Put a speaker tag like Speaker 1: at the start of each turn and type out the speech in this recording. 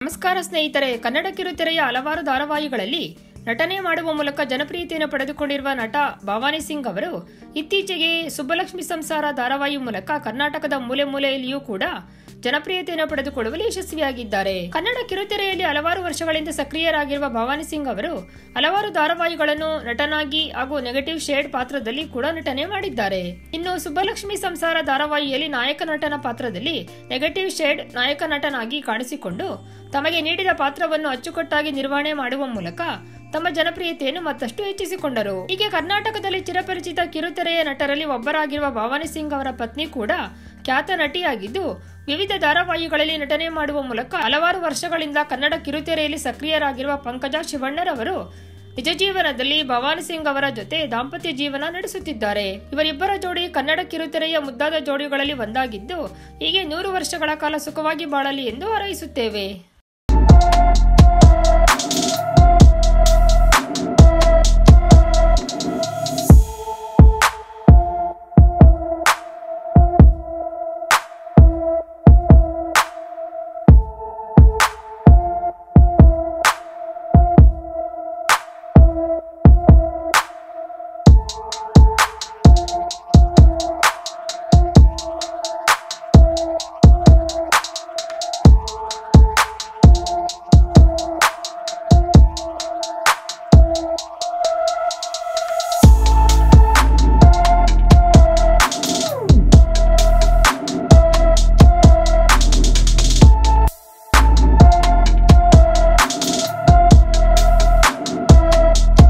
Speaker 1: ನಮಸ್ಕಾರ ಸ್ನೇಹಿತರೆ ಕನ್ನಡ ಕಿರುತೆರೆಯ ಹಲವಾರು ಧಾರಾವಾಹಿಗಳಲ್ಲಿ ನಟನೆ ಮಾಡುವ ಮೂಲಕ ಜನಪ್ರಿಯತೆಯನ್ನು ಪಡೆದುಕೊಂಡಿರುವ ನಟ ಭವಾನಿ ಸಿಂಗ್ ಅವರು ಇತ್ತೀಚೆಗೆ ಸುಬ್ಬಲಕ್ಷ್ಮಿ ಸಂಸಾರ ಧಾರಾವಾಹಿ ಮೂಲಕ ಕರ್ನಾಟಕದ ಮೂಲೆ ಮೂಲೆಯಲ್ಲಿಯೂ ಕೂಡ ಜನಪ್ರಿಯತೆಯನ್ನು ಪಡೆದುಕೊಳ್ಳುವಲ್ಲಿ ಯಶಸ್ವಿಯಾಗಿದ್ದಾರೆ ಕನ್ನಡ ಕಿರುತೆರೆಯಲ್ಲಿ ಹಲವಾರು ವರ್ಷಗಳಿಂದ ಸಕ್ರಿಯರಾಗಿರುವ ಭವಾನಿ ಸಿಂಗ್ ಅವರು ಹಲವಾರು ಧಾರಾವಾಹಿಗಳನ್ನು ನಟನಾಗಿ ಹಾಗೂ ನೆಗೆಟಿವ್ ಶೇಡ್ ಪಾತ್ರದಲ್ಲಿ ಕೂಡ ನಟನೆ ಮಾಡಿದ್ದಾರೆ ಇನ್ನು ಸುಬ್ಬಲಕ್ಷ್ಮಿ ಸಂಸಾರ ಧಾರಾವಾಹಿಯಲ್ಲಿ ನಾಯಕ ನಟನ ಪಾತ್ರದಲ್ಲಿ ನೆಗೆಟಿವ್ ಶೇಡ್ ನಾಯಕ ನಟನಾಗಿ ಕಾಣಿಸಿಕೊಂಡು ತಮಗೆ ನೀಡಿದ ಪಾತ್ರವನ್ನು ಅಚ್ಚುಕಟ್ಟಾಗಿ ನಿರ್ವಹಣೆ ಮಾಡುವ ಮೂಲಕ ತಮ್ಮ ಜನಪ್ರಿಯತೆಯನ್ನು ಮತ್ತಷ್ಟು ಹೆಚ್ಚಿಸಿಕೊಂಡರು ಹೀಗೆ ಕರ್ನಾಟಕದಲ್ಲಿ ಚಿರಪರಿಚಿತ ಕಿರುತೆರೆಯ ನಟರಲ್ಲಿ ಒಬ್ಬರಾಗಿರುವ ಭವಾನಿ ಸಿಂಗ್ ಅವರ ಪತ್ನಿ ಕೂಡ ಖ್ಯಾತ ನಟಿಯಾಗಿದ್ದು ವಿವಿಧ ಧಾರಾವಾಹಿಗಳಲ್ಲಿ ನಟನೆ ಮಾಡುವ ಮೂಲಕ ಹಲವಾರು ವರ್ಷಗಳಿಂದ ಕನ್ನಡ ಕಿರುತೆರೆಯಲ್ಲಿ ಸಕ್ರಿಯರಾಗಿರುವ ಪಂಕಜ ಶಿವಣ್ಣರವರು ನಿಜ ಜೀವನದಲ್ಲಿ ಭವಾನಿ ಸಿಂಗ್ ಅವರ ಜೊತೆ ದಾಂಪತ್ಯ ಜೀವನ ನಡೆಸುತ್ತಿದ್ದಾರೆ ಇವರಿಬ್ಬರ ಜೋಡಿ ಕನ್ನಡ ಕಿರುತೆರೆಯ ಮುದ್ದಾದ ಜೋಡಿಗಳಲ್ಲಿ ಒಂದಾಗಿದ್ದು ಹೀಗೆ ನೂರು ವರ್ಷಗಳ ಕಾಲ ಸುಖವಾಗಿ ಬಾಳಲಿ ಎಂದು ಹಾರೈಸುತ್ತೇವೆ